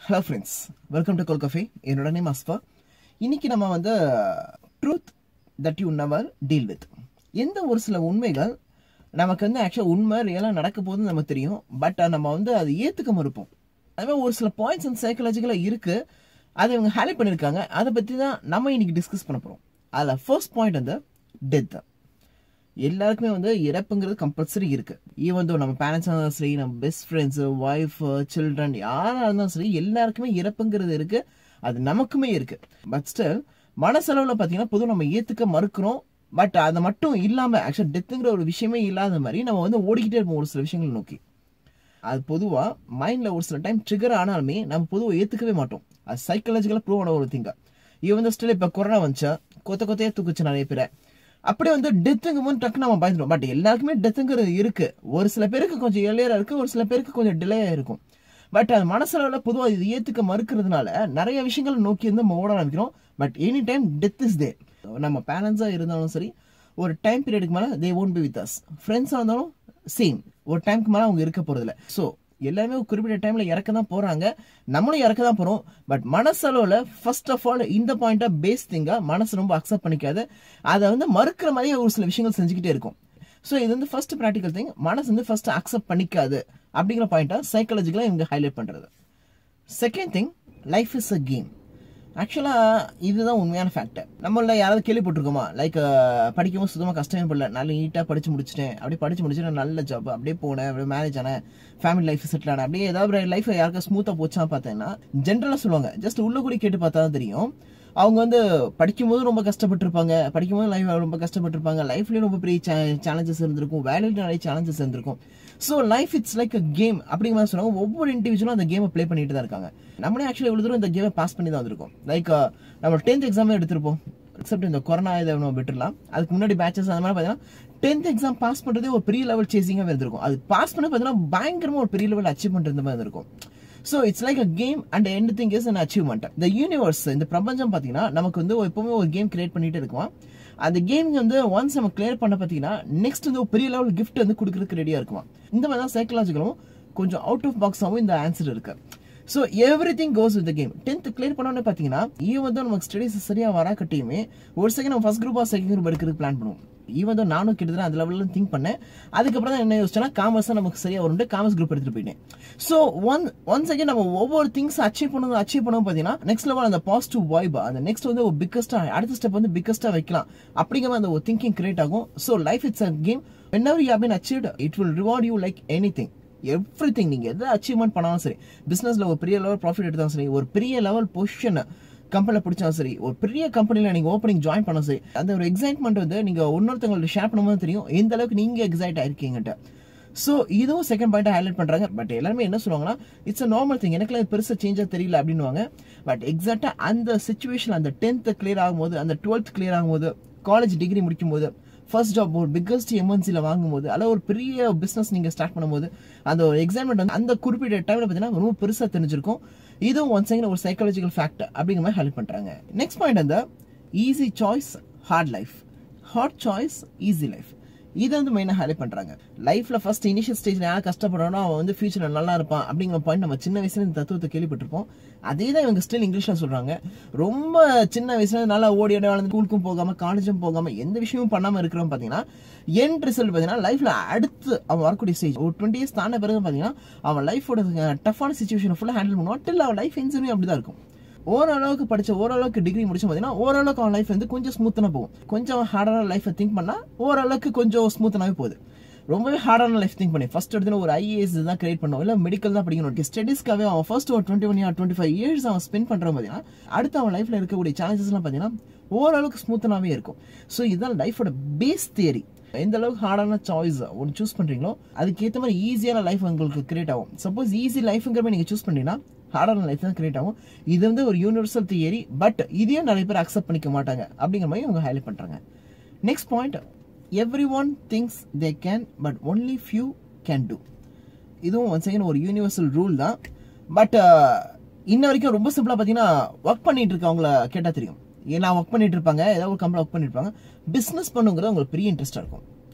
hello friends welcome to goal cafe என்னோட name Asfa இன்னைக்கு நம்ம வந்து truth that you never deal with எந்த ஒரு சில உண்மைகள் நமக்கு வந்து ஆக்சுவலாக உண்மை ரியலாக நடக்க போகுதுன்னு நமக்கு தெரியும் பட் நம்ம வந்து அதை ஏற்றுக்க மறுப்போம் அதுமாதிரி ஒரு சில பாயிண்ட்ஸ் அண்ட் சைக்காலஜிக்கலாக இருக்குது அதை இவங்க ஹேலி பண்ணியிருக்காங்க அதை பற்றி தான் நம்ம இன்னைக்கு டிஸ்கஸ் பண்ண போகிறோம் அதில் ஃபர்ஸ்ட் பாயிண்ட் வந்து டெத் எல்லாருக்குமே வந்து இறப்புங்கிறது கம்பல்சரி இருக்கு ஈவன் தோ நம்ம பேரண்ட்ஸ் இருந்தாலும் சரி நம்ம பெஸ்ட் ஃப்ரெண்ட்ஸ் ஒய்ஃப் சில்ட்ரன் யாராக இருந்தாலும் சரி எல்லாருக்குமே இறப்புங்கிறது இருக்கு அது நமக்குமே இருக்கு பட் ஸ்டில் மனசளவில் பார்த்தீங்கன்னா பொதுவாக நம்ம ஏற்றுக்க மறுக்கிறோம் பட் அதை மட்டும் இல்லாமல் ஆக்சுவலாக டெத்துங்கிற ஒரு விஷயமே இல்லாத மாதிரி நம்ம வந்து ஓடிக்கிட்டே இருப்போம் ஒரு சில விஷயங்களை நோக்கி அது பொதுவாக மைண்டில் ஒரு சில டைம் ட்ரிகர் ஆனாலுமே நம்ம பொதுவாக ஏற்றுக்கவே மாட்டோம் அது சைக்காலஜிக்கலாக ப்ரூவ் ஆன ஒரு திங்கா ஈவன் தான் ஸ்டில் இப்போ கொரோனா வந்துச்சா கொத்த கொத்தையாக தூக்குச்சு நிறைய பேரை அப்படியே வந்து டெத்துங்கும் போது டக்கு நம்ம பயந்துடும் பட் எல்லாருக்குமே டெத்துங்கிறது இருக்கு ஒரு சில பேருக்கு கொஞ்சம் எளியரா இருக்கு ஒரு சில பேருக்கு கொஞ்சம் டிலே இருக்கும் பட் அது மனசளவில் பொதுவாக இது ஏற்றுக்க மறுக்கிறதுனால நிறைய விஷயங்களை நோக்கி வந்து நம்ம ஓட ஆரம்பிக்கிறோம் but any time death is they நம்ம பேரண்ட்ஸாக இருந்தாலும் சரி ஒரு டைம் பீரியடுக்கு மேலே they won't be with us ஃப்ரெண்ட்ஸாக இருந்தாலும் சேம் ஒரு டைமுக்கு மேலே அவங்க இருக்க போகிறதில்ல ஸோ எல்லாருமே ஒரு குறிப்பிட்ட டைம்ல இறக்க தான் போறாங்க நம்மளும் இறக்க தான் போறோம் பட் மனசளவுல ஃபர்ஸ்ட் ஆஃப் ஆல் இந்த பாயிண்டா பேஸ் திங்கா மனசு ரொம்ப அக்செப்ட் பண்ணிக்காது அதை வந்து மறுக்கிற மாதிரியே ஒரு சில விஷயங்கள் செஞ்சுக்கிட்டே இருக்கும் ஸோ இது வந்து ஃபர்ஸ்ட் ப்ராக்டிக்கல் திங் மனசு வந்து ஃபர்ஸ்ட் அக்செப்ட் பண்ணிக்காது அப்படிங்கிற பாயிண்டா சைக்காலஜிக்கலாக இவங்க ஹைலைட் பண்றது second thing life is a game ஆக்சுவலாக இதுதான் உண்மையான ஃபேக்டர் நம்மள யாராவது கேள்விப்பட்டிருக்கோமா லைக் படிக்கவும் சுத்தமாக கஷ்டமே படல நல்ல நீட்டாக படிச்சு முடிச்சிட்டேன் அப்படியே படிச்சு முடிச்சுட்டு நல்ல ஜாப் அப்படியே போனேன் அப்படியே மேரேஜ் ஆனேன் ஃபேமிலி லைஃப் செட்டில் ஆனேன் அப்படியே ஏதாவது லைஃப் யாருக்கா ஸ்மூத்தாக போச்சா பார்த்தேன்னா ஜென்ரலாக சொல்லுவாங்க ஜஸ்ட் உள்ள கூட கேட்டு பார்த்தா தான் தெரியும் அவங்க வந்து படிக்கும்போது ரொம்ப கஷ்டப்பட்டிருப்பாங்க படிக்கும்போது லைஃப் ரொம்ப கஷ்டப்பட்டிருப்பாங்க லைஃப்லேயும் ரொம்ப பெரிய சேலஞ்சஸ் இருந்திருக்கும் வேலையில நிறைய சேலஞ்சஸ் இருந்திருக்கும் so life it's like a game அப்படிங்கிற மாதிரி சொன்னாங்க ஒவ்வொரு இண்டிவிஜுவலும் அந்த கேமை ப்ளே பண்ணிட்டு தான் இருக்காங்க நம்மளே ஆக்சுவலி இவ்வளோ தூரம் இந்த கேமை பாஸ் பண்ணி தான் வந்திருக்கோம் லைக் நம்ம டென்த் எக்ஸாமே எடுத்திருப்போம் எக்ஸப்ட் இந்த கொரோனா இதை நம்ம விட்டுடலாம் அதுக்கு முன்னாடி பேச்சஸ் அந்த மாதிரி பார்த்தீங்கன்னா டென்த் எக்ஸாம் பாஸ் பண்ணுறதே ஒரு பெரிய லெவல் சேசிங்காக இருந்திருக்கும் அது பாஸ் பண்ண பார்த்தீங்கன்னா பயங்கரமாக ஒரு பெரிய லெவல் அச்சீவ் பண்ணுற மாதிரி இருந்திருக்கும் so it's like a game and end thing is an achievement இந்த யூனிவர்ஸ் இந்த பிரபஞ்சம் பார்த்தீங்கன்னா நமக்கு வந்து எப்பவுமே ஒரு கேம் கிரியேட் பண்ணிட்டு இருக்குமா அந்த கேம் வந்து ஒன்ஸ் நம்ம கிளியர் பண்ண பார்த்தீங்கன்னா நெக்ஸ்ட் வந்து ஒரு பெரிய லெவல் கிஃப்ட் வந்து கொடுக்கறதுக்கு ரெடியாக இருக்குமா இந்த மாதிரி தான் சைக்கலாஜிக்கலும் கொஞ்சம் அவுட் ஆஃப் பாக்ஸாகவும் இந்த ஆன்சர் இருக்கு so everything goes with game tenth clear பண்ணோன்னு பார்த்தீங்கன்னா ஈவன் தான் நமக்கு ஸ்டடிஸ் சரியாக வராக்கட்டியுமே ஒரு செகண்ட் நம்ம ஃபர்ஸ்ட் குரூப்பாக செகண்ட் குரூப் எடுக்கிறதுக்கு பிளான் பண்ணுவோம் ஈவன் தான் நானும் கிட்டத்தட்ட அந்த லெவலில் திங்க் பண்ணேன் அதுக்கப்புறம் தான் என்ன யோசிச்சேன்னா காமர்ஸ் தான் நமக்கு சரியாக வரும்ட்டு காமர்ஸ் குரூப் எடுத்துட்டு போயிட்டேன் ஸோ ஒன் ஒன் செகண்ட் நம்ம ஒவ்வொரு திங்ஸ் அச்சீவ் பண்ணணும் அச்சீவ் பண்ணணும் பார்த்தீங்கன்னா நெக்ஸ்ட் லெவல் அந்த பாசிட்டிவ் வைப் அந்த நெக்ஸ்ட் வந்து ஒரு பிக்கஸ்டாக அடுத்த ஸ்டெப் வந்து பிக்கஸ்டாக வைக்கலாம் அப்படிங்கிற அந்த ஒரு திங்கிங் கிரியேட் ஆகும் so life it's a game whenever you been achieved it will reward you like anything everything நீங்கள் எதை அச்சீவ்மெண்ட் பண்ணாலும் சரி பிஸ்னஸில் ஒரு பெரிய லெவல் ப்ராஃபிட் எடுத்தாலும் சரி ஒரு பெரிய லெவல் பொசிஷன் கம்பெனியில் பிடிச்சாலும் சரி ஒரு பெரிய கம்பெனியில் நீங்கள் ஓப்பனிங் ஜாயின் பண்ண சரி அந்த ஒரு எக்ஸைட்மெண்ட் வந்து நீங்கள் இன்னொருத்தவங்கள்ட்ட ஷேர் பண்ணும்போது தெரியும் எந்த அளவுக்கு நீங்கள் எக்ஸைட் ஆயிருக்கீங்கன்ட்டு ஸோ இதுவும் செகண்ட் பாயிண்ட் ஹைலைட் பண்ணுறாங்க பட் எல்லாருமே என்ன சொல்லுவாங்கன்னா இட்ஸ் அ நார்மல் திங் எனக்குலாம் பெருசாக சேஞ்சாக தெரியல அப்படின்னுவாங்க பட் எக்ஸாக்டாக அந்த சுச்சுவேஷன் அந்த டென்த்து கிளியர் ஆகும்போது அந்த டுவெல்த் கிளியர் ஆகும்போது காலேஜ் டிகிரி முடிக்கும் போது ஃபர்ஸ்ட் ஜாப் ஒரு பிக்கஸ்ட் எமர்ஜென்சியில் வாங்கும்போது அல்ல ஒரு பெரிய பிஸ்னஸ் நீங்கள் ஸ்டார்ட் பண்ணும்போது அந்த ஒரு எக்ஸாம்மெண்ட் வந்து அந்த குறிப்பிட்ட டைமில் பார்த்தீங்கன்னா ரொம்ப பெருசாக தெரிஞ்சிருக்கும் இதுவும் ஒன் செகண்ட் ஒரு சைக்காலஜிக்கல் ஃபேக்ட் அப்படிங்கிற மாதிரி ஹெல்ப் பண்ணுறாங்க நெக்ஸ்ட் பாயிண்ட் அந்த easy choice hard life hard choice easy life இதை வந்து மெயினாக ஹைலைட் பண்ணுறாங்க லைஃப்பில் ஃபர்ஸ்ட் இனிஷியல் ஸ்டேஜில் யார் கஷ்டப்படுறானோ அவன் வந்து ஃபியூச்சரில் நல்லா இருப்பான் அப்படிங்கிற பாயிண்ட் நம்ம சின்ன வயசுல இந்த தத்துவத்தை கேள்விப்பட்டிருப்போம் அதே தான் இவங்க ஸ்டில் இங்கிலீஷில் சொல்கிறாங்க ரொம்ப சின்ன வயசுல நல்லா ஓடி ஓடி வளர்ந்து ஸ்கூலுக்கும் போகாமல் காலேஜும் போகாமல் எந்த விஷயமும் பண்ணாமல் இருக்கிறோம் பார்த்தீங்கன்னா என் ரிசல்ட் பார்த்தீங்கன்னா லைஃப்பில் அடுத்து அவன் வரக்கூடிய ஸ்டேஜ் ஒரு டுவெண்ட்டி இயர்ஸ் தாண்ட பிறகு பார்த்தீங்கன்னா அவன் லைஃபோட டஃப்பான சுச்சுவேஷனை ஃபுல்லாக ஹேண்டில் பண்ணுவான் டில் அவன் லைஃப் என்ஜினியும் அப்படி தான் இருக்கும் ஓரளவுக்கு படிச்ச ஓரளவுக்கு டிகிரி முடிச்சு பார்த்தீங்கன்னா ஓரளவுக்கு அவன் லைஃப் வந்து கொஞ்சம் ஸ்மூத்தனா போகும் கொஞ்சம் ஹார்டான லைஃப்பை திங்க் பண்ணா ஓரளவுக்கு கொஞ்சம் ஸ்மூத்தனாவே போகுது ரொம்பவே ஹார்டான லைஃப் திங்க் பண்ணி ஃபர்ஸ்ட் எடுத்து ஒரு ஐஏஎஸ் தான் கிரியேட் பண்ணுவோம் இல்லை மெடிக்கல் தான் படிக்கணும் ஸ்டடிஸ்க்காகவே அவன் ஃபர்ஸ்ட் ஒரு twenty one year twenty five years அவன் ஸ்பெண்ட் பண்ணுறான் பார்த்தீங்கன்னா அடுத்து அவன் லைஃப்ல இருக்கக்கூடிய சேலஞ்சஸ்லாம் பார்த்தீங்கன்னா ஓரளவுக்கு ஸ்மூத்தனாகவே இருக்கும் ஸோ இதுதான் லைஃபோட பேஸ் தியரி எந்த அளவுக்கு ஹார்டான சாய்ஸ் ஒன்று சூஸ் பண்ணுறீங்களோ அதுக்கேற்ற மாதிரி ஈஸியான லைஃப் உங்களுக்கு கிரியேட் ஆகும் சப்போஸ் ஈஸி லைஃப்ங்கிற மாதிரி நீங்கள் சூஸ் பண்ணீங்கன்னா ஹார்டான லைஃப் தான் கிரியேட் ஆகும் இது வந்து ஒரு யூனிவர்சல் தியரி பட் இதையும் நிறைய பேர் அக்செப்ட் பண்ணிக்க மாட்டாங்க அப்படிங்கிற மாதிரி அவங்க ஹைலைட் பண்ணுறாங்க next point everyone things they can but only few can do இதுவும் ஒன் செகண்ட் ஒரு யூனிவர்சல் ரூல் தான் பட் இன்ன வரைக்கும் ரொம்ப சிம்பிளாக பார்த்தீங்கன்னா ஒர்க் பண்ணிட்டு இருக்கவங்கள கேட்டால் தெரியும் ஏன்னா ஒர்க் பண்ணிட்டு இருப்பாங்க ஏதாவது ஒரு கம்பெனி ஒர்க் பண்ணிருப்பாங்க பிஸ்னஸ் பண்ணுங்கிறது அவங்களுக்கு பெரிய இன்ட்ரெஸ்டாக இருக்கும்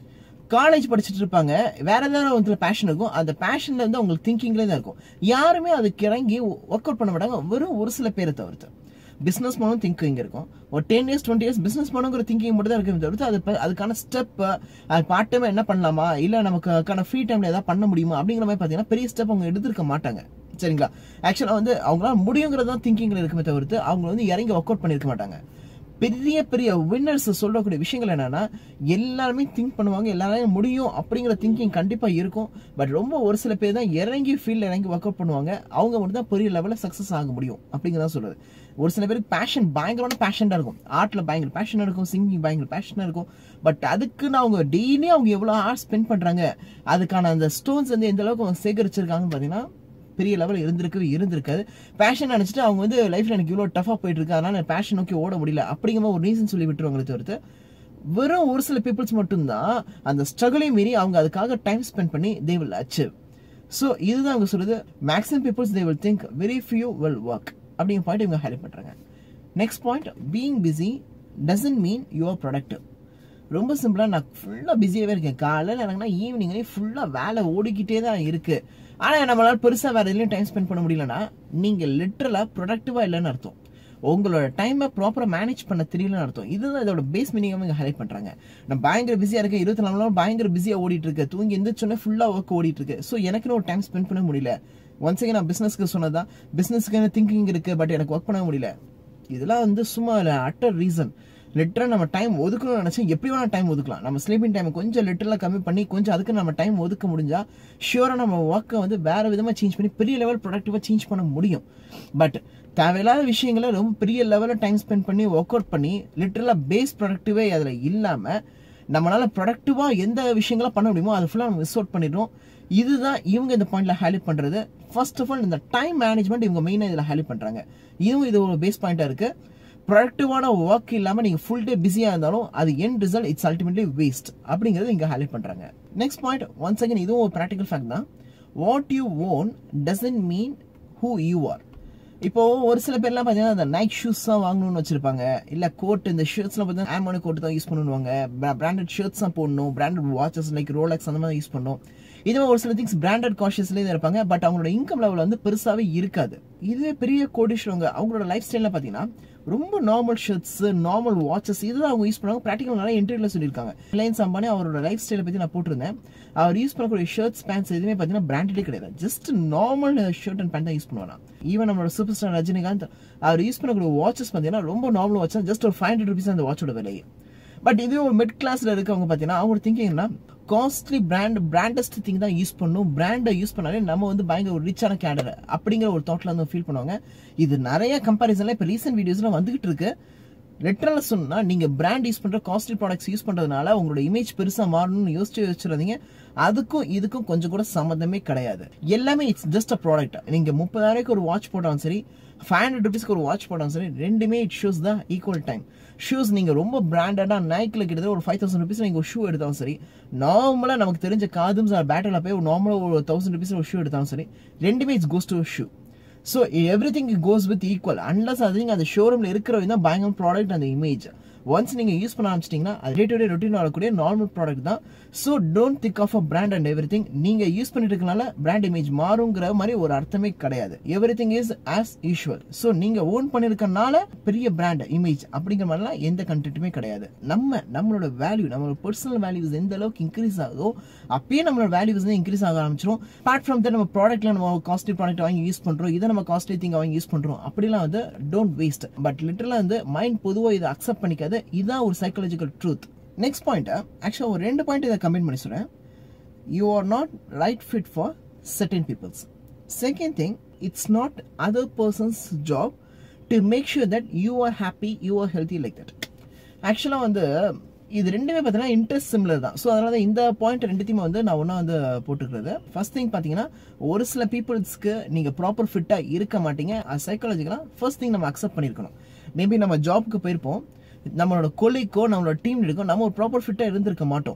காலேஜ் படிச்சுட்டு இருப்பாங்க வேற ஏதாவது வந்து பேஷன் இருக்கும் அந்த பேஷன்ல இருந்து அவங்களுக்கு திங்கிங்ல தான் இருக்கும் யாருமே அதுக்கு இறங்கி ஒர்க் அவுட் பண்ண மாட்டாங்க வெறும் ஒரு சில பேரை தவிர்த்து பிசினஸ் பண்ணணும் திங்கிங் இருக்கும் ஒரு ten years twenty years business பண்ணுங்கிற திங்கிங் மட்டும் தான் இருக்கும் தவிர்த்து அது ப- அதுக்கான ஸ்டெப் அது பார்ட் டைம் என்ன பண்ணலாமா இல்ல நமக்கு அதுக்கான ஃப்ரீ டைம்ல ஏதாவது பண்ண முடியுமா அப்படிங்கிற மாதிரி பாத்தீங்கன்னா பெரிய ஸ்டெப் அவங்க எடுத்திருக்க மாட்டாங்க சரிங்களா ஆக்சுவலா வந்து அவங்களால முடியுங்கிறது தான் திங்கிங்ல இருக்குமே தவிர்த்து அவங்க வந்து இறங்கி ஒர்க் அவுட் பண்ணிருக்க மாட்டாங்க பெரிய பெரிய வின்னர்ஸ் சொல்லக்கூடிய விஷயங்கள் என்னன்னா எல்லாருமே திங்க் பண்ணுவாங்க எல்லாராலையும் முடியும் அப்படிங்கிற திங்கிங் கண்டிப்பா இருக்கும் பட் ரொம்ப ஒரு சில பேர் தான் இறங்கி ஃபீல்ட்ல இறங்கி ஒர்க் அவுட் பண்ணுவாங்க அவங்க மட்டும் தான் பெரிய லெவலில் சக்ஸஸ் ஆக முடியும் அப்படிங்கிறத சொல்றது ஒரு சில பேருக்கு பேஷன் பயங்கரமான பேஷனாக இருக்கும் ஆர்ட்ல பயங்கர பேஷனாக இருக்கும் சிங்கிங் பயங்கர பேஷனாக இருக்கும் பட் அதுக்குன்னு அவங்க டெய்லி அவங்க எவ்வளோ ஹார்ட் ஸ்பெண்ட் பண்றாங்க அதுக்கான அந்த ஸ்டோன்ஸ் வந்து எந்த அளவுக்கு அவங்க சேகரிச்சிருக்காங்கன்னு பார்த்தீங்கன்னா பெரிய லெவல் இருந்திருக்கவே இருந்திருக்காது பேஷன் நினைச்சிட்டு அவங்க வந்து லைஃப்ல எனக்கு இவ்வளோ டஃபா போயிட்டு இருக்கு அதனால பேஷன் நோக்கி ஓட முடியல அப்படிங்கிற மாதிரி ஒரு ரீசன் சொல்லி விட்டுருவாங்களே தவிர்த்து வெறும் ஒரு சில பீப்புள்ஸ் மட்டும்தான் அந்த ஸ்ட்ரகிளையும் மீறி அவங்க அதுக்காக டைம் ஸ்பெண்ட் பண்ணி தே வில் அச்சீவ் ஸோ இதுதான் அவங்க சொல்றது maximum peoples they will think very few will work அப்படிங்கிற பாயிண்ட் இவங்க ஹைலைட் பண்றாங்க next point being busy doesn't mean you are productive ரொம்ப சிம்பிளாக நான் ஃபுல்லாக பிஸியாகவே இருக்கேன் காலையில் எனக்குன்னா ஈவினிங் ஃபுல்லாக வேலை ஓடிக்கிட்டே தான் இருக்கு ஆனால் நம்மளால பெருசாக வேற எதுலையும் டைம் ஸ்பெண்ட் பண்ண முடியலன்னா நீங்கள் லிட்டரலாக ப்ரொடக்டிவாக இல்லைன்னு அர்த்தம் உங்களோட டைமை ப்ராப்பராக மேனேஜ் பண்ண தெரியலன்னு அர்த்தம் இதுதான் இதோட பேஸ் மீனிங்காக இங்கே ஹைலைட் பண்ணுறாங்க நான் பயங்கர பிஸியாக இருக்கேன் இருபத்தி நாலு மணி நேரம் பயங்கர பிஸியாக ஓடிட்டு இருக்கு தூங்கி எந்திரிச்சோன்னே ஃபுல்லாக ஒர்க் ஓடிட்டு இருக்கு ஸோ எனக்குன்னு ஒரு டைம் ஸ்பெண்ட் பண்ண முடியல ஒன்ஸ் again நான் பிஸ்னஸ்க்கு சொன்னதான் பிஸ்னஸ்க்கு திங்கிங் இருக்கு பட் எனக்கு ஒர்க் பண்ண முடியல இதெல்லாம் வந்து சும்மா அட்டர் ரீசன் லிட்டரா நம்ம டைம் ஒதுக்கணும்னு நினைச்சா எப்படி வேணா டைம் ஒதுக்கலாம் நம்ம ஸ்லீப்பிங் டைம் கொஞ்சம் லிட்டரலா கம்மி பண்ணி கொஞ்சம் அதுக்கு நம்ம டைம் ஒதுக்க முடிஞ்சா ஷியூரா நம்ம ஒர்க்கை வந்து வேற விதமா சேஞ்ச் பண்ணி பெரிய லெவல் ப்ரொடக்டிவா சேஞ்ச் பண்ண முடியும் பட் தேவையில்லாத விஷயங்களை ரொம்ப பெரிய லெவலில் டைம் ஸ்பெண்ட் பண்ணி ஒர்க் அவுட் பண்ணி லிட்டரலா பேஸ் ப்ரொடக்டிவே அதில் இல்லாம நம்மளால ப்ரொடக்டிவா எந்த விஷயங்களை பண்ண முடியுமோ அதை ஃபுல்லாக நம்ம மிஸ் அவுட் பண்ணிடுறோம் இதுதான் இவங்க இந்த பாயிண்ட்ல ஹைலைட் பண்றது ஃபர்ஸ்ட் ஆஃப் ஆல் இந்த டைம் மேனேஜ்மெண்ட் இவங்க மெயினாக இதில் ஹைலைட் பண்றாங்க இதுவும் இது ஒரு பேஸ் பாயிண்டா இருக்கு ப்ரொடக்டிவான ஒர்க் இல்லாம நீங்க ஃபுல் டே பிஸியா இருந்தாலும் அது end result it's ultimately waste அப்படிங்கறது இங்க ஹைலைட் பண்றாங்க நெக்ஸ்ட் பாயிண்ட் ஒன்ஸ் அகைன் இதுவும் ஒரு ப்ராக்டிகல் ஃபேக்ட் தான் what you own doesn't mean who you are இப்போ ஒரு சில பேர்லாம் பார்த்தீங்கன்னா அந்த நைட் ஷூஸ் தான் வாங்கணும்னு வச்சிருப்பாங்க இல்ல கோட் இந்த ஷர்ட்ஸ்லாம் பார்த்தீங்கன்னா ஆமோனி கோட் தான் யூஸ் பண்ணுவாங்க பிராண்டட் ஷர்ட்ஸ் தான் போடணும் பிராண்டட் வாட்சஸ் லைக் ரோலக்ஸ் அந்த மாதிரி யூஸ் பண்ணணும் இதுவே ஒரு சில திங்ஸ் பிராண்டட் காஷியஸ்லேயே தான் இருப்பாங்க பட் அவங்களோட இன்கம் லெவல் வந்து பெருசாவே இருக்காது இதுவே பெரிய கோடீஸ்வரங்க அவங்களோட லைஃப் ஸ்டைலில் பார்த்தீங்கன்னா ரொம்ப நார்மல் ஷர்ட்ஸ் நார்மல் வாட்சஸ் இதுதான் அவங்க யூஸ் பண்ணுவாங்க ப்ராக்டிகல் நிறைய இன்டர்வியூல சொல்லியிருக்காங்க ரிலையன்ஸ் அம்பானி அவரோட லைஃப் ஸ்டைலை பற்றி நான் போட்டிருந்தேன் அவர் யூஸ் பண்ணக்கூடிய ஷர்ட்ஸ் பேண்ட்ஸ் எதுவுமே பார்த்தீங்கன்னா பிராண்டடே கிடையாது just normal shirt and pant தான் யூஸ் பண்ணுவாங்க ஈவன் நம்மளோட சூப்பர் ஸ்டார் ரஜினிகாந்த் அவர் யூஸ் பண்ணக்கூடிய வாட்சஸ் பார்த்தீங்கன்னா ரொம்ப நார்மல் வாட்ச் ஜஸ்ட் ஒரு ஃபைவ் ஹண்ட்ரட் ருபீஸ் அந்த வாட்சோட விலையே பட் இதுவே ஒரு மிட் கிளாஸ்ல இருக்கவங்க பார்த்தீங்கன்னா அவங்க திங்கிங்னா காஸ்ட்லி பிராண்ட் பிராண்டஸ்ட் திங் தான் யூஸ் பண்ணும் பிராண்டை யூஸ் பண்ணாலே நம்ம வந்து பயங்கர ஒரு ரிச்சான கேடர் அப்படிங்கிற ஒரு தாட்ல வந்து ஃபீல் பண்ணுவாங்க இது நிறைய கம்பாரிசன்ல இப்போ ரீசெண்ட் வீடியோஸ்லாம் வந்துகிட்டு இருக்கு லிட்டரலாக சொன்னா நீங்க பிராண்ட் யூஸ் பண்ற காஸ்ட்லி ப்ராடக்ட்ஸ் யூஸ் பண்றதுனால உங்களோட இமேஜ் பெருசா மாறணும்னு யோசிச்சு வச்சிருந்தீங்க அதுக்கும் இதுக்கும் கொஞ்சம் கூட சம்மந்தமே கிடையாது எல்லாமே இட்ஸ் ஜஸ்ட் அ ப்ராடக்ட் நீங்க முப்பதாயிரக்கு ஒரு வாட்ச் போட்டாலும் சரி ஃபைவ் ஹண்ட்ரட் ருபீஸ்க்கு ஒரு வாட்ச் போட்டாலும் சரி ரெண்டுமே இட் ஷூஸ் தான் ஈக்குவல் டைம் ஷூஸ் நீங்க ரொம்ப பிராண்டடா நைக்கில் கிட்டத்தட்ட ஒரு ஃபைவ் தௌசண்ட் ருபீஸ் நீங்க ஒரு ஷூ எடுத்தாலும் சரி நார்மலா நமக்கு தெரிஞ்ச காதும் சார் பேட்டரில் போய் ஒரு நார்மலா ஒரு தௌசண்ட் ருபீஸ் ஒரு ஷூ எடுத்தாலும் சரி ரெண்டுமே it's goes to shoe so everything goes with equal unless அது நீங்கள் அந்த ஷோரூமில் இருக்கிறவங்க தான் பயங்கர ப்ராடக்ட் அந்த இமேஜ் ஒன்ஸ் நீங்கள் யூஸ் பண்ண ஆரம்பிச்சிட்டிங்கன்னா அது டே டு டே ரொட்டீன் வரக்கூடிய நார்மல் ப்ராடக்ட் தான் so don't think of a brand and everything நீங்கள் யூஸ் பண்ணிட்டு இருக்கனால பிராண்ட் இமேஜ் மாறுங்கிற மாதிரி ஒரு அர்த்தமே கிடையாது everything is as usual so நீங்கள் ஓன் பண்ணிருக்கனால பெரிய பிராண்ட் இமேஜ் அப்படிங்கிற மாதிரிலாம் எந்த கண்டென்ட்டுமே கிடையாது நம்ம நம்மளோட வேல்யூ நம்மளோட பர்சனல் வேல்யூஸ் எந்த அளவுக்கு இன்க்ரீஸ் ஆகுதோ அப்பயே நம்மளோட வேல்யூஸ் வந்து இன்க்ரீஸ் ஆக ஆரம்பிச்சிடும் அப்பார்ட் ஃப்ரம் தட் நம்ம ப்ராடக்ட்ல நம்ம காஸ்ட்லி ப்ராடக்ட் வாங்கி யூஸ் பண்றோம் இதை நம்ம காஸ்ட்லி திங் வாங்கி யூஸ் பண்றோம் அப்படிலாம் வந்து டோன்ட் வேஸ்ட் பட் லிட்டரலா வந்து மைண்ட் பொதுவாக இதை அக்செப்ட் பண்ணிக்காது இதான் ஒரு சைக்காலஜிக்கல் ட்ரூத் நெக்ஸ்ட் பாயிண்ட் ஆக்சுவலாக ஒரு ரெண்டு பாயிண்ட் இதை கம்பைன் பண்ணி சொல்றேன் you are not right fit for certain peoples second thing it's not other persons job to make sure that you are happy you are healthy like that ஆக்சுவலாக வந்து இது ரெண்டுமே பார்த்தீங்கன்னா இன்ட்ரெஸ்ட் சிம்லர் தான் so அதனால தான் இந்த பாயிண்ட் ரெண்டுத்தையுமே வந்து நான் ஒன்றா வந்து போட்டுக்கிறது ஃபர்ஸ்ட் திங் பார்த்தீங்கன்னா ஒரு சில பீப்புள்ஸ்க்கு நீங்கள் ப்ராப்பர் ஃபிட்டாக இருக்க மாட்டீங்க அது சைக்காலஜிக்கலாக ஃபர்ஸ்ட் திங் நம்ம அக்செப்ட் பண்ணியிருக்கணும் மேபி நம்ம ஜாப்க்கு போயிருப்போம் நம்மளோட கொலிக்கோ நம்மளோட டீம் இருக்கோ நம்ம ஒரு ப்ராப்பர் ஃபிட்டாக இருந்திருக்க மாட்டோம்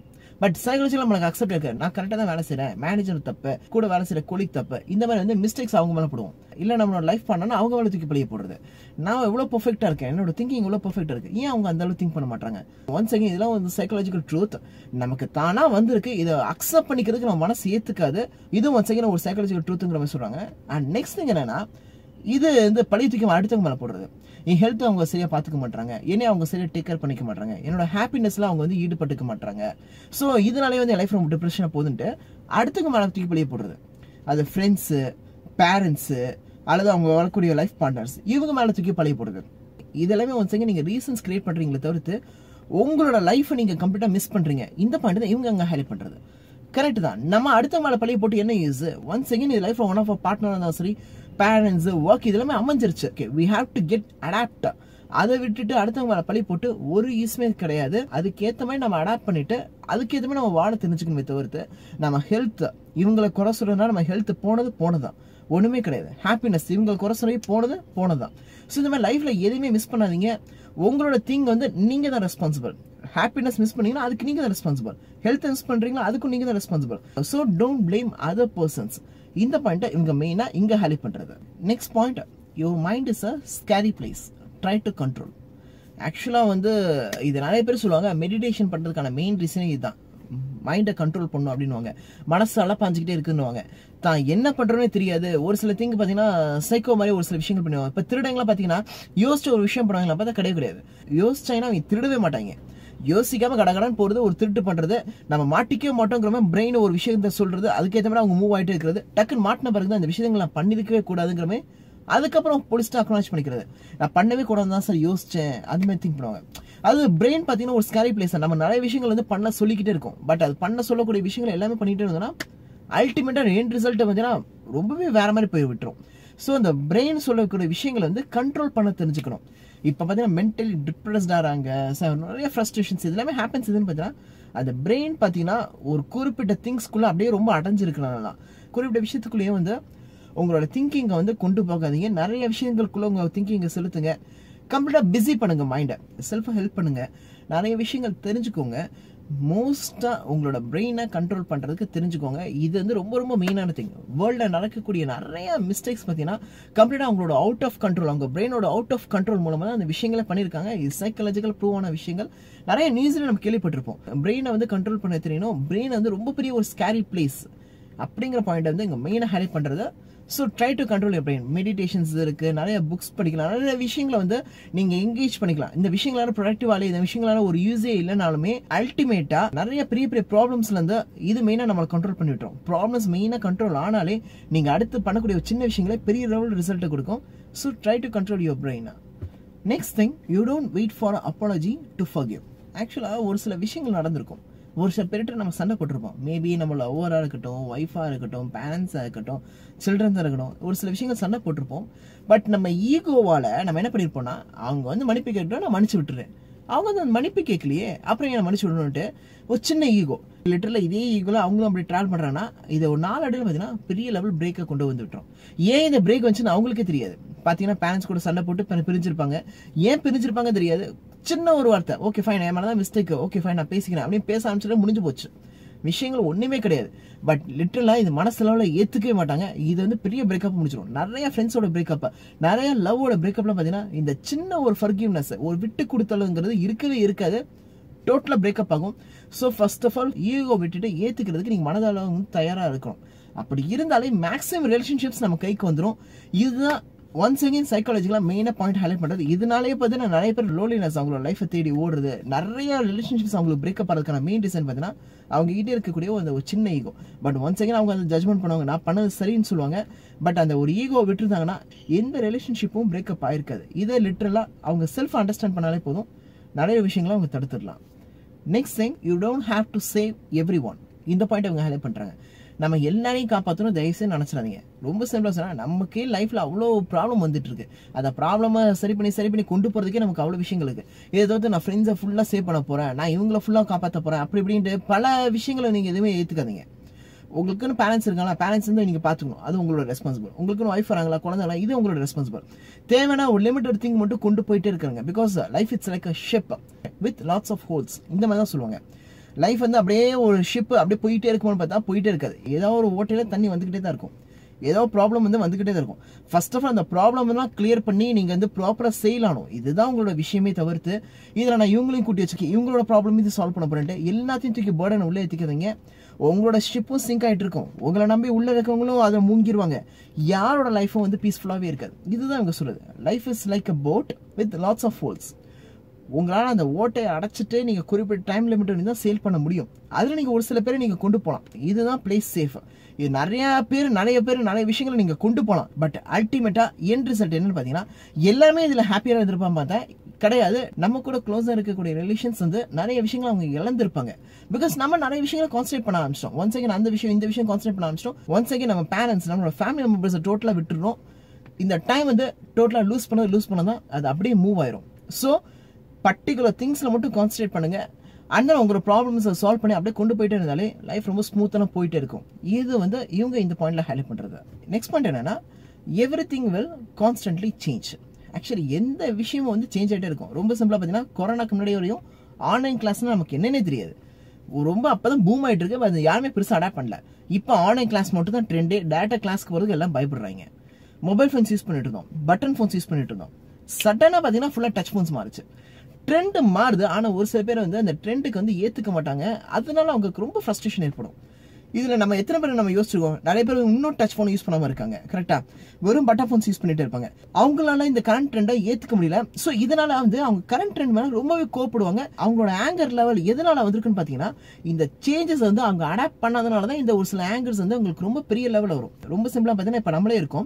பட் சைக்காலஜியில் நம்மளுக்கு அக்செப்ட் இருக்கு நான் கரெக்டாக தான் வேலை செய்கிறேன் மேனேஜர் தப்பு கூட வேலை செய்கிற கொலிக் தப்பு இந்த மாதிரி வந்து மிஸ்டேக்ஸ் அவங்க மேலே போடுவோம் இல்லை நம்மளோட லைஃப் பண்ணனா அவங்க மேலே தூக்கி பழிய போடுறது நான் எவ்வளோ பர்ஃபெக்டாக இருக்கேன் என்னோட திங்கிங் எவ்வளோ பர்ஃபெக்டாக இருக்கு ஏன் அவங்க அந்த அளவு திங்க் பண்ண மாட்டாங்க ஒன்ஸ் அகைன் இதெல்லாம் வந்து சைக்காலஜிக்கல் ட்ரூத் நமக்கு தானா வந்திருக்கு இதை அக்செப்ட் பண்ணிக்கிறதுக்கு நம்ம மனசு ஏத்துக்காது இது ஒன்ஸ் அகைன் ஒரு சைக்காலஜிக்கல் ட்ரூத்துங்கிற மாதிரி சொல்றாங்க அண்ட் நெக்ஸ்ட் திங் என்னன்னா இது வந்து பழைய தூக்கி அடுத்தவங்க மேலே போடுறது என் ஹெல்த் அவங்க சரியா பார்த்துக்க மாட்டாங்க என்னைய அவங்க சரியா டேக் கேர் பண்ணிக்க மாட்டாங்க என்னோட ஹாப்பினஸ்ல அவங்க வந்து ஈடுபட்டுக்க மாட்டாங்க ஸோ இதனாலே வந்து என் லைஃப் ரொம்ப டிப்ரெஷனாக போகுதுன்ட்டு அடுத்தவங்க மேலே தூக்கி பழிய போடுறது அது ஃப்ரெண்ட்ஸு பேரண்ட்ஸு அல்லது அவங்க வரக்கூடிய லைஃப் பார்ட்னர்ஸ் இவங்க மேலே தூக்கி பழைய போடுறது இதெல்லாமே ஒன்ஸ் அங்கே நீங்கள் ரீசன்ஸ் கிரியேட் பண்ணுறீங்களே தவிர்த்து உங்களோட லைஃப்பை நீங்கள் கம்ப்ளீட்டாக மிஸ் பண்ணுறீங்க இந்த பாயிண்ட் தான் இவங்க அங்கே ஹைலைட் பண்ணுறது கரெக்ட் தான் நம்ம அடுத்த மேலே பழைய போட்டு என்ன யூஸ் ஒன்ஸ் அகேன் இது லைஃப் ஒன் ஆஃப் பார்ட்னர் இருந்தாலும் சரி பேரண்ட்ஸ் ஒர்க் இதெல்லாமே அமைஞ்சிருச்சு okay we have to get adapt அதை விட்டுட்டு அடுத்தவங்க மேலே பழி போட்டு ஒரு யூஸ்மே கிடையாது அதுக்கேற்ற மாதிரி நம்ம அடாப்ட் பண்ணிட்டு அதுக்கேற்ற மாதிரி நம்ம வாழ தெரிஞ்சுக்கணுமே தவிர்த்து நம்ம ஹெல்த் இவங்களை குறை சொல்றதுனால நம்ம ஹெல்த் போனது போனதான் ஒண்ணுமே கிடையாது ஹாப்பினஸ் இவங்க குறை சொல்லி போனது போனதான் ஸோ இந்த மாதிரி லைஃப்ல எதையுமே மிஸ் பண்ணாதீங்க உங்களோட திங் வந்து நீங்க தான் ரெஸ்பான்சிபிள் ஹாப்பினஸ் மிஸ் பண்ணீங்கன்னா அதுக்கு நீங்க தான் ரெஸ்பான்சிபிள் ஹெல்த் மிஸ் பண்றீங்களா அதுக்கும் நீங்க தான் responsible so don't blame other persons இந்த பாயிண்ட்டை இவங்க மெயினா இங்க ஹைலைட் பண்றது next point your mind is a scary place try to control ஆக்சுவலாக வந்து இது நிறைய பேர் சொல்லுவாங்க மெடிடேஷன் பண்ணுறதுக்கான மெயின் ரீசனே இதுதான் மைண்டை கண்ட்ரோல் பண்ணும் அப்படின்னுவாங்க மனசு அலப்பாஞ்சிக்கிட்டே இருக்குன்னுவாங்க தான் என்ன பண்ணுறோன்னே தெரியாது ஒரு சில திங்க் பார்த்தீங்கன்னா சைக்கோ மாதிரி ஒரு சில விஷயங்கள் பண்ணுவாங்க இப்போ திருடங்களாம் பார்த்தீங்கன்னா யோசிச்சு ஒரு விஷயம் பண்ணுவாங்களா பார்த்தா கிடையவே கிடையாது யோசிச்சாங்கன்னா அவங்க திருடவே மாட்டாங்க யோசிக்காம கடகடன் போறது ஒரு திருட்டு பண்றது நம்ம மாட்டிக்கவே மாட்டோங்கிற மாதிரி பிரெயின் ஒரு விஷயத்த சொல்றது அதுக்கேற்ற மாதிரி அவங்க மூவ் ஆயிட்டே இருக்கிறது டக்குன்னு மாட்டின பிறகு தான் இந்த விஷயங்களை நான் பண்ணிருக்கவே கூடாதுங்கிற மாதிரி அதுக்கப்புறம் போலீஸ்ட்டு அக்னாலேஜ் பண்ணிக்கிறது நான் பண்ணவே கூடாது தான் சார் யோசிச்சேன் அது மாதிரி திங்க் பண்ணுவாங்க அது பிரெயின் பார்த்தீங்கன்னா ஒரு ஸ்கேரி பிளேஸ் நம்ம நிறைய விஷயங்கள் வந்து பண்ண சொல்லிக்கிட்டே இருக்கும் பட் அது பண்ண சொல்லக்கூடிய விஷயங்கள் எல்லாமே பண்ணிட்டே இருந்தோம்னா அல்டிமேட்டாக எண்ட் ரிசல்ட் பார்த்தீங்கன்னா ரொம்பவே வேற மாதிரி போய் விட்டுரும் ஸோ அந்த பிரெயின் சொல்லக்கூடிய விஷயங்களை வந்து கண்ட்ரோல் பண்ண தெரிஞ்சுக்கணும் இப்போ பார்த்தீங்கன்னா மென்டலி டிப்ரெஸ்ட் ஆகிறாங்க நிறைய ஃப்ரஸ்ட்ரேஷன்ஸ் இது எல்லாமே ஹேப்பன்ஸ் இதுன்னு பார்த்தீங்கன்னா அந்த பிரெயின் பார்த்தீங்கன்னா ஒரு குறிப்பிட்ட திங்ஸ்க்குள்ளே அப்படியே ரொம்ப அடைஞ்சிருக்கலாம் குறிப்பிட்ட விஷயத்துக்குள்ளேயே வந்து உங்களோட திங்கிங்கை வந்து கொண்டு போகாதீங்க நிறைய விஷயங்களுக்குள்ள உங்க திங்கிங்கை செலுத்துங்க கம்ப்ளீட்டாக பிஸி பண்ணுங்க மைண்டை செல்ஃபாக ஹெல்ப் பண்ணுங்க நிறைய விஷயங்கள் தெரிஞ்சுக்கோங்க மோஸ்ட்டாக உங்களோட பிரெயினை கண்ட்ரோல் பண்ணுறதுக்கு தெரிஞ்சுக்கோங்க இது வந்து ரொம்ப ரொம்ப மெயினான திங் வேர்ல்டில் நடக்கக்கூடிய நிறைய மிஸ்டேக்ஸ் பார்த்தீங்கன்னா கம்ப்ளீட்டாக அவங்களோட அவுட் ஆஃப் கண்ட்ரோல் அவங்க பிரெயினோட அவுட் ஆஃப் கண்ட்ரோல் மூலமாக தான் அந்த விஷயங்களை பண்ணியிருக்காங்க இது சைக்காலஜிக்கல் ப்ரூவான விஷயங்கள் நிறைய நியூஸில் நம்ம கேள்விப்பட்டிருப்போம் பிரெயினை வந்து கண்ட்ரோல் பண்ண தெரியணும் பிரெயின் வந்து ரொம்ப பெரிய ஒரு ஸ்கேரி பிளேஸ் அப்படிங்கிற பாயிண்ட் வந்து இங்கே மெயினாக ஹைலைட் பண்ணுறது so try to control your brain meditations இருக்கு நிறைய புக்ஸ் படிக்கலாம் நிறைய விஷயங்களை வந்து நீங்க என்கேஜ் பண்ணிக்கலாம் இந்த விஷயங்களால ப்ரொடக்டிவாலே இந்த விஷயங்களால ஒரு யூஸே இல்லைனாலுமே அல்டிமேட்டா நிறைய பெரிய பெரிய ப்ராப்ளம்ஸ்ல இருந்து இது மெயினா நம்மளை கண்ட்ரோல் பண்ணி விட்டுரும் ப்ராப்ளம்ஸ் மெயினா கண்ட்ரோல் ஆனாலே நீங்க அடுத்து பண்ணக்கூடிய ஒரு சின்ன விஷயங்களே பெரிய லெவல் ரிசல்ட்டை கொடுக்கும் so try to control your brain next thing you don't wait for apology to forgive ஆக்சுவலாக ஒரு சில விஷயங்கள் நடந்திருக்கும் ஒரு சில பேர்கிட்ட நம்ம சண்டை போட்டிருப்போம் மேபி நம்ம லவ்வராக இருக்கட்டும் ஒய்ஃபாக இருக்கட்டும் பேரண்ட்ஸாக இருக்கட்டும் சில்ட்ரன்ஸாக இருக்கட்டும் ஒரு சில விஷயங்கள் சண்டை போட்டிருப்போம் பட் நம்ம ஈகோவால் நம்ம என்ன பண்ணியிருப்போம்னா அவங்க வந்து மன்னிப்பு கேட்டோம் நான் மன்னிச்சு விட்டுறேன் அவங்க வந்து அந்த மன்னிப்பு கேட்கலையே அப்புறம் ஏன் மன்னிச்சு விடணும்ட்டு ஒரு சின்ன ஈகோ லிட்டரில் இதே ஈகோல அவங்களும் அப்படி ட்ராவல் பண்ணுறாங்கன்னா இதை ஒரு நாலு அடியில் பார்த்தீங்கன்னா பெரிய லெவல் பிரேக்கை கொண்டு வந்து விட்டுரும் ஏன் இந்த பிரேக் வந்துச்சுன்னு அவங்களுக்கே தெரியாது பார்த்தீங்கன்னா பேரண்ட்ஸ் கூட சண்டை போட்டு பிற- பிரிஞ்சிருப்பாங்க ஏன் பிரிஞ்சிருப்பாங்க தெரியாது சின்ன ஒரு வார்த்தை ஓகே ஃபைன் என் மேலே தான் மிஸ்டேக் ஓகே ஃபைன் நான் பேசிக்கிறேன் அப்படின்னு பேச ஆரம்பிச்சுட்டு முடிஞ்சு போச்சு விஷயங்கள் ஒண்ணுமே கிடையாது பட் லிட்டரலா இது மனசுல ஏத்துக்கவே மாட்டாங்க இது வந்து பெரிய பிரேக்கப் முடிச்சிடும் நிறைய ஃப்ரெண்ட்ஸோட பிரேக்கப் நிறைய லவ்வோட பிரேக்கப்லாம் பாத்தீங்கன்னா இந்த சின்ன ஒரு ஃபர்கிவ்னஸ் ஒரு விட்டு கொடுத்தலுங்கிறது இருக்கவே இருக்காது டோட்டலா பிரேக்கப் ஆகும் so first of all ego விட்டுட்டு ஏத்துக்கிறதுக்கு நீங்க மனதால வந்து தயாரா இருக்கணும் அப்படி இருந்தாலே மேக்ஸிமம் ரிலேஷன்ஷிப்ஸ் நம்ம கைக்கு வந்துடும் இதுதான் ஒன்ஸ் அகைன் சைக்காலஜிக்கலாக மெயினாக பாயிண்ட் ஹைலைட் பண்ணுறது இதனாலே பார்த்தீங்கன்னா நிறைய பேர் லோலினஸ் அவங்களோட லைஃப்பை தேடி ஓடுறது நிறைய ரிலேஷன்ஷிப்ஸ் அவங்களுக்கு பிரேக்கப் ஆகிறதுக்கான மெயின் ரீசன் பார்த்தீங்கன்னா அவங்க கிட்டே இருக்கக்கூடிய அந்த ஒரு சின்ன ஈகோ பட் ஒன்ஸ் அகைன் அவங்க அந்த ஜட்மெண்ட் பண்ணுவாங்க நான் பண்ணது சரின்னு சொல்லுவாங்க பட் அந்த ஒரு ஈகோ விட்டுருந்தாங்கன்னா எந்த ரிலேஷன்ஷிப்பும் பிரேக்கப் ஆயிருக்காது இதை லிட்டரலாக அவங்க செல்ஃப் அண்டர்ஸ்டாண்ட் பண்ணாலே போதும் நிறைய விஷயங்களை அவங்க தடுத்துடலாம் next thing you don't have to save everyone இந்த பாயிண்ட் அவங்க ஹைலைட் பண்ணுறாங்க நம்ம எல்லாரையும் காப்பாற்றணும் தயவுசெய்து நினச்சிடாதீங்க ரொம்ப சிம்பிளாக சொன்னால் நமக்கே லைஃப்பில் அவ்வளோ ப்ராப்ளம் வந்துட்டு இருக்கு அந்த ப்ராப்ளமை சரி பண்ணி சரி பண்ணி கொண்டு போகிறதுக்கே நமக்கு அவ்வளோ விஷயங்கள் இருக்கு இதை தவிர்த்து நான் ஃப்ரெண்ட்ஸை ஃபுல்லாக சேவ் பண்ண போகிறேன் நான் இவங்கள ஃபுல்லாக காப்பாற்ற போகிறேன் அப்படி இப்படின்ட்டு பல விஷயங்களை நீங்கள் எதுவுமே ஏற்றுக்காதீங்க உங்களுக்குன்னு பேரண்ட்ஸ் இருக்காங்களா பேரண்ட்ஸ் வந்து நீங்க பாத்துக்கணும் அது உங்களோட ரெஸ்பான்சிபிள் உங்களுக்குன்னு ஒய்ஃப் வராங்களா குழந்தைங்களா இது உங்களோட ரெஸ்பான்சிபிள் தேவையான ஒரு லிமிட்டட் திங் மட்டும் கொண்டு போயிட்டே இருக்காங்க because life it's like a ship with lots of holes இந்த மாதிரி தான் சொல்லுவாங்க லைஃப் வந்து அப்படியே ஒரு ஷிப் அப்படியே போயிட்டே இருக்கும்னு பார்த்தா போயிட்டே இருக்காது ஏதோ ஒரு ஓட்டையில தண்ணி வந்துகிட்டே தான் இருக்கும் ஏதோ ப்ராப்ளம் வந்து வந்துகிட்டே தான் இருக்கும் ஃபர்ஸ்ட் ஆஃப் ஆல் அந்த ப்ராப்ளம் எல்லாம் கிளியர் பண்ணி நீங்க வந்து ப்ராப்பரா செய்யலானும் இதுதான் உங்களோட விஷயமே தவிர்த்து இதுல நான் இவங்களையும் கூட்டி வச்சுக்கேன் இவங்களோட ப்ராப்ளம் இது சால்வ் பண்ண போறேன்ட்டு எல்லாத்தையும் தூக்கி பேர்டன் உள்ள ஏத்திக்கிறீங்க உங்களோட ஷிப்பும் சிங்க் ஆயிட்டு இருக்கும் உங்களை நம்பி உள்ள இருக்கவங்களும் அதை மூங்கிடுவாங்க யாரோட லைஃபும் வந்து பீஸ்ஃபுல்லாவே இருக்காது இதுதான் இவங்க சொல்றது life is like a boat with lots of holes உங்களால் அந்த ஓட்டை அடைச்சிட்டு நீங்கள் குறிப்பிட்ட டைம் லிமிட் தான் சேல் பண்ண முடியும் அதில் நீங்கள் ஒரு சில பேரை நீங்கள் கொண்டு போகலாம் இதுதான் பிளேஸ் சேஃப் இது நிறைய பேர் நிறைய பேர் நிறைய விஷயங்களை நீங்கள் கொண்டு போகலாம் பட் அல்டிமேட்டாக என் ரிசல்ட் என்னன்னு பார்த்தீங்கன்னா எல்லாமே இதில் ஹாப்பியாக இருந்திருப்பான் பார்த்தா கிடையாது நம்ம கூட க்ளோஸாக இருக்கக்கூடிய ரிலேஷன்ஸ் வந்து நிறைய விஷயங்களை அவங்க இழந்திருப்பாங்க பிகாஸ் நம்ம நிறைய விஷயங்களை கான்சன்ட்ரேட் பண்ண ஆரம்பிச்சிட்டோம் ஒன் செகண்ட் அந்த விஷயம் இந்த விஷயம் கான்சன்ட்ரேட் பண்ண ஆரம்பிச்சிட்டோம் ஒன் செகண்ட் நம்ம பேரண்ட்ஸ் நம்மளோட ஃபேமிலி மெம்பர்ஸை டோட்டலாக விட்டுறோம் இந்த டைம் வந்து டோட்டலாக லூஸ் பண்ணது லூஸ் பண்ணதான் அது அப்படியே மூவ் ஆயிரும் ஸோ பர்டிகுலர் திங்ஸில் மட்டும் கான்சன்ட்ரேட் பண்ணுங்க அண்ட் உங்களோட ப்ராப்ளம்ஸை சால்வ் பண்ணி அப்படியே கொண்டு போயிட்டே இருந்தாலே லைஃப் ரொம்ப ஸ்மூத்தான போயிட்டே இருக்கும் இது வந்து இவங்க இந்த பாயிண்ட்ல ஹைலைட் பண்றது நெக்ஸ்ட் பாயிண்ட் என்னன்னா everything will constantly change actually எந்த விஷயமும் வந்து சேஞ்ச் ஆகிட்டே இருக்கும் ரொம்ப சிம்பிளாக பார்த்தீங்கன்னா கொரோனாக்கு முன்னாடி வரையும் ஆன்லைன் கிளாஸ்னா நமக்கு என்னன்னே தெரியாது ரொம்ப அப்பதான் பூம் ஆயிட்டு இருக்கு அது யாருமே பெருசாக அடாப்ட் பண்ணல இப்போ ஆன்லைன் கிளாஸ் மட்டும் தான் ட்ரெண்டே டேட்டா கிளாஸ்க்கு போகிறதுக்கு எல்லாம் பயப்படுறாங்க மொபைல் ஃபோன்ஸ் யூஸ் பண்ணிட்டு இருந்தோம் பட்டன் ஃபோன்ஸ் யூஸ் பண்ணிட்டு இருந்தோம் சடனாக பார்த்தீங்கன்னா ஃபுல்லாக டச் ஃபோன்ஸ் மாறுச்சு ட்ரெண்ட் மாறுது ஆனால் ஒரு சில பேர் வந்து அந்த ட்ரெண்டுக்கு வந்து ஏற்றுக்க மாட்டாங்க அதனால அவங்களுக்கு ரொம்ப ஃப்ரஸ்ட்ரேஷன் ஏற்படும் இதில் நம்ம எத்தனை பேர் நம்ம யோசிச்சிருக்கோம் நிறைய பேர் இன்னும் டச் ஃபோன் யூஸ் பண்ணாமல் இருக்காங்க கரெக்டாக வெறும் பட்டன் ஃபோன்ஸ் யூஸ் பண்ணிட்டு இருப்பாங்க அவங்களால இந்த கரண்ட் ட்ரெண்டை ஏற்றுக்க முடியல ஸோ இதனால வந்து அவங்க கரண்ட் ட்ரெண்ட் மேலே ரொம்பவே கோப்படுவாங்க அவங்களோட ஆங்கர் லெவல் எதனால வந்திருக்குன்னு பார்த்தீங்கன்னா இந்த சேஞ்சஸ் வந்து அவங்க அடாப்ட் பண்ணாதனால தான் இந்த ஒரு சில ஆங்கர்ஸ் வந்து உங்களுக்கு ரொம்ப பெரிய லெவலில் வரும் ரொம்ப சிம்பிளாக பார்த்தீங்கன்னா இப்போ நம்மளே இருக்கோம்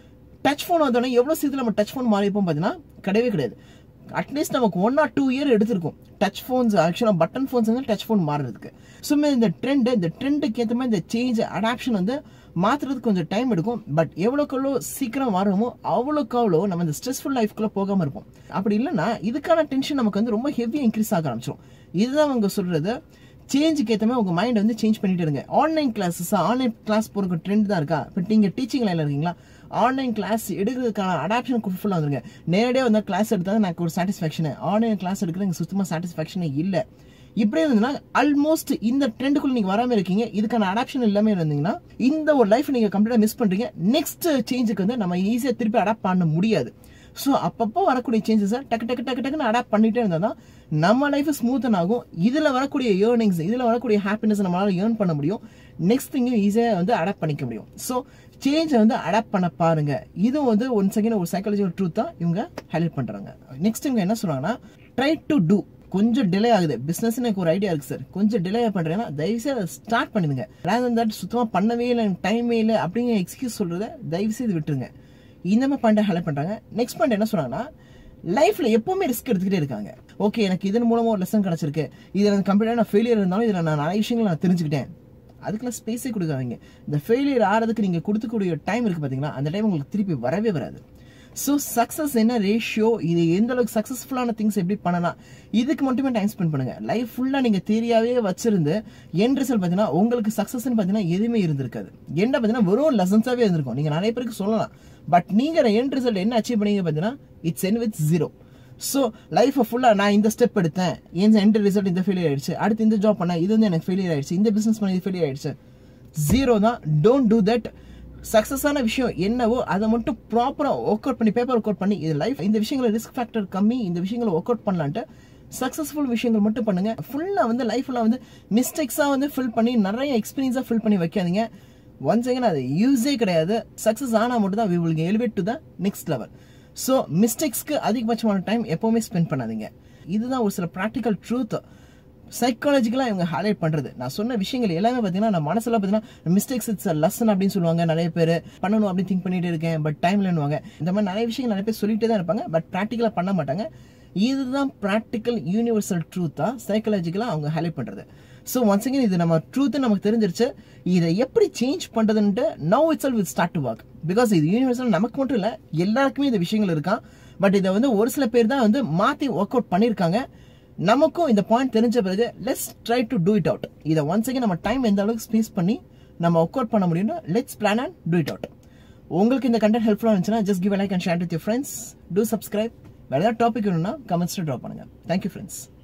டச் ஃபோன் வந்தோடனே எவ்வளோ சீக்கிரம் நம்ம டச் ஃபோன் மாறிப்போம் பார்த்தீங்கன்னா கிடையவே கிடையாது அட்லீஸ்ட் நமக்கு ஒன் ஆர் டூ இயர் எடுத்திருக்கும் டச் ஃபோன்ஸ் ஆக்சுவலாக பட்டன் ஃபோன்ஸ் வந்து டச் ஃபோன் மாறுறதுக்கு சும்மா இந்த ட்ரெண்ட் இந்த ட்ரெண்டுக்கு ஏற்ற மாதிரி இந்த சேஞ்ச் அடாப்ஷன் வந்து மாற்றுறதுக்கு கொஞ்சம் டைம் எடுக்கும் பட் எவ்வளோக்கு எவ்வளோ சீக்கிரம் வருமோ அவ்வளோக்கு அவ்வளோ நம்ம இந்த ஸ்ட்ரெஸ்ஃபுல் லைஃப்குள்ளே போகாமல் இருப்போம் அப்படி இல்லைன்னா இதுக்கான டென்ஷன் நமக்கு வந்து ரொம்ப ஹெவியாக இன்க்ரீஸ் ஆக ஆரம்பிச்சிடும் இதுதான் அவங்க சொல்கிறது சேஞ்சுக்கு ஏற்ற மாதிரி உங்கள் மைண்ட் வந்து சேஞ்ச் பண்ணிட்டு இருங்க ஆன்லைன் கிளாஸஸ் ஆன்லைன் கிளாஸ் போகிறக்கு ட்ரெண்ட் தான் இருக்கா இப்போ நீங்கள் டீச்சிங் லைனில் இருக்கீங்களா ஆன்லைன் கிளாஸ் எடுக்கிறதுக்கான அடாப்ஷன் ஃபுல்லாக வந்துருங்க நேரடியாக வந்து கிளாஸ் எடுத்தால் எனக்கு ஒரு சாட்டிஸ்ஃபேக்ஷன் ஆன்லைன் கிளாஸ் எடுக்கிறது எனக்கு சுத்தமாக சாட்டிஸ்ஃபேக்ஷனே இல்லை இப்படியே இருந்ததுன்னா ஆல்மோஸ்ட் இந்த ட்ரெண்டுக்குள்ள நீங்க வராம இருக்கீங்க இதுக்கான அடாப்ஷன் இல்லாம இருந்தீங்கன்னா இந்த ஒரு லைஃப் நீங்க கம்ப்ளீட்டா மிஸ் பண்றீங்க நெக்ஸ்ட் சேஞ்சுக்கு வந்து நம்ம ஈஸியா திருப்பி அடாப்ட் பண்ண முடியாது ஸோ அப்பப்போ வரக்கூடிய சேஞ்சஸை டக்கு டக்கு டக்கு டக்குன்னு அடாப்ட் பண்ணிட்டே இருந்தால் தான் நம்ம லைஃப் ஸ்மூத்தன் ஆகும் இதில் வரக்கூடிய ஏர்னிங்ஸ் இதில் வரக்கூடிய ஹாப்பினஸ் நம்மளால ஏர்ன் பண்ண முடியும் நெக்ஸ்ட் திங்கும் ஈஸியாக வந்து அடாப்ட் பண்ணிக்க முடியும் ஸோ சேஞ்சை வந்து அடாப்ட் பண்ண பாருங்க இதுவும் வந்து ஒன் செகண்ட் ஒரு சைக்காலஜிக்கல் ட்ரூத் தான் இவங்க ஹைலைட் பண்றாங்க நெக்ஸ்ட் இவங்க என்ன சொல்றாங்கன்னா ட்ரை டு டூ கொஞ்சம் டிலே ஆகுது பிசினஸ் எனக்கு ஒரு ஐடியா இருக்கு சார் கொஞ்சம் டிலே பண்றேன்னா தயவுசெய்து அதை ஸ்டார்ட் பண்ணுங்க ரேதர் தட் சுத்தமா பண்ணவே இல்லை எனக்கு டைமே இல்லை அப்படிங்கிற எக்ஸ்கியூஸ் சொல்றத தயவுசெய்து விட்டுருங்க இந்த மாதிரி பாயிண்ட் ஹைலைட் பண்றாங்க நெக்ஸ்ட் பாயிண்ட் என்ன சொன்னாங்கன்னா லைஃப்ல எப்பவுமே ரிஸ்க் எடுத்துக்கிட்டே இருக்காங்க ஓகே எனக்கு இதன் மூலமா ஒரு லெசன் கிடைச்சிருக்கு இதுல எனக்கு கம்ப்ளீட்டா நான் ஃபெயிலியர் இருந்தாலும் இதுல நான் நிறைய விஷயங்களை நான் தெரிஞ்சுக்கிட்டேன் அதுக்கெல்லாம் ஸ்பேஸே கொடுக்காதீங்க இந்த ஃபெயிலியர் ஆறதுக்கு நீங்க கொடுத்துக்கூடிய டைம் இருக்கு பாத்தீங்களா அந்த டைம் உங்களுக்கு திருப்பி வரவே வராது ஸோ சக்ஸஸ் என்ன ரேஷியோ இது எந்த அளவுக்கு சக்ஸஸ்ஃபுல்லான திங்ஸ் எப்படி பண்ணலாம் இதுக்கு மட்டுமே டைம் ஸ்பெண்ட் பண்ணுங்க லைஃப் ஃபுல்லாக நீங்கள் தெரியாவே வச்சிருந்து என் ரிசல்ட் பார்த்தீங்கன்னா உங்களுக்கு சக்ஸஸ்ன்னு பார்த்தீங்கன்னா எதுவுமே இருந்திருக்காது என்ன பார்த்தீங்கன்னா வெறும் லெசன்ஸாகவே இருந்திருக்கும் நீங்கள் நிறைய பேருக்கு சொல்லலாம் பட் நீங்கள் என் ரிசல்ட் என்ன அச்சீவ் பண்ணீங்க பார்த்தீங்கன்னா it's end with zero so லைஃப்பை ஃபுல்லாக நான் இந்த ஸ்டெப் எடுத்தேன் என் எண்ட் ரிசல்ட் இந்த ஃபெயிலியர் ஆயிடுச்சு அடுத்து இந்த ஜாப் பண்ணேன் இது வந்து எனக்கு ஃபெயிலியர் ஆயிடுச்சு இந்த பிஸ்னஸ் பண்ண இது ஃபெயிலியர் ஆயிடுச்சு ஜீரோ தான் டோன்ட் டூ தட் சக்ஸஸான விஷயம் என்னவோ அதை மட்டும் ப்ராப்பராக ஒர்க் அவுட் பண்ணி பேப்பர் ஒர்க் அவுட் பண்ணி இது லைஃப் இந்த விஷயங்களை ரிஸ்க் ஃபேக்டர் கம்மி இந்த விஷயங்களை ஒர்க் அவுட் பண்ணலான்ட்டு சக்ஸஸ்ஃபுல் விஷயங்கள் மட்டும் பண்ணுங்க ஃபுல்லாக வந்து லைஃப்பில் வந்து மிஸ்டேக்ஸாக வந்து ஃபில் பண்ணி நிறைய எக்ஸ்பீரியன்ஸாக ஃபில் பண்ணி வைக்காதீங்க ஒன்ஸ் செகண்ட் அது யூஸே கிடையாது சக்ஸஸ் ஆனால் மட்டும் தான் we will elevate to the next level so மிஸ்டேக்ஸ்க்கு அதிகபட்சமான டைம் எப்போவுமே ஸ்பெண்ட் பண்ணாதீங்க இதுதான் ஒரு சில ப்ராக்டிக்கல் ட்ரூத் சைக்காலஜிக்கலாக இவங்க ஹைலைட் பண்ணுறது நான் சொன்ன விஷயங்கள் எல்லாமே பார்த்தீங்கன்னா நான் மனசில் பார்த்தீங்கன்னா மிஸ்டேக்ஸ் இட்ஸ் லெசன் அப்படின்னு சொல்லுவாங்க நிறைய பேர் பண்ணணும் அப்படின்னு திங்க் பண்ணிட்டு இருக்கேன் பட் டைம் இல்லைன்னுவாங்க இந்த மாதிரி நிறைய விஷயங்கள் நிறைய பேர் சொல்லிட்டே தான் இருப்பாங்க பட் ப்ராக்டிக்கலாக பண்ண மாட்டாங்க இதுதான் ப்ராக்டிக்கல் யூனிவர்சல் ட்ரூத்தாக சைக்காலஜிக்கலாக அவங்க ஹைலைட் பண்ணுறது ஸோ ஒன்ஸ் அகேன் இது நம்ம ட்ரூத்து நமக்கு தெரிஞ்சிருச்சு இதை எப்படி சேஞ்ச் பண்ணுறதுன்ட்டு now it's sell with start to work because இது யூனிவர்சல் நமக்கு மட்டும் இல்லை எல்லாருக்குமே இந்த விஷயங்கள் இருக்கான் பட் இதை வந்து ஒரு சில பேர் தான் வந்து மாற்றி ஒர்க் அவுட் பண்ணியிருக்காங்க நமக்கும் இந்த பாயிண்ட் தெரிஞ்ச பிறகு let's try to do it out இதை ஒன்ஸ் அகேன் நம்ம டைம் எந்த அளவுக்கு ஸ்பேஸ் பண்ணி நம்ம ஒர்க் அவுட் பண்ண முடியும்னா let's plan and do it out உங்களுக்கு இந்த கண்டென்ட் ஹெல்ப்ஃபுல்லாக இருந்துச்சுன்னா just give like and share with your friends do subscribe வேறு ஏதாவது டாபிக் வேணும்னா கமெண்ட்ஸில் ட்ராப் பண்ணுங்க தேங்க்யூ ஃப்ரெண்ட்ஸ்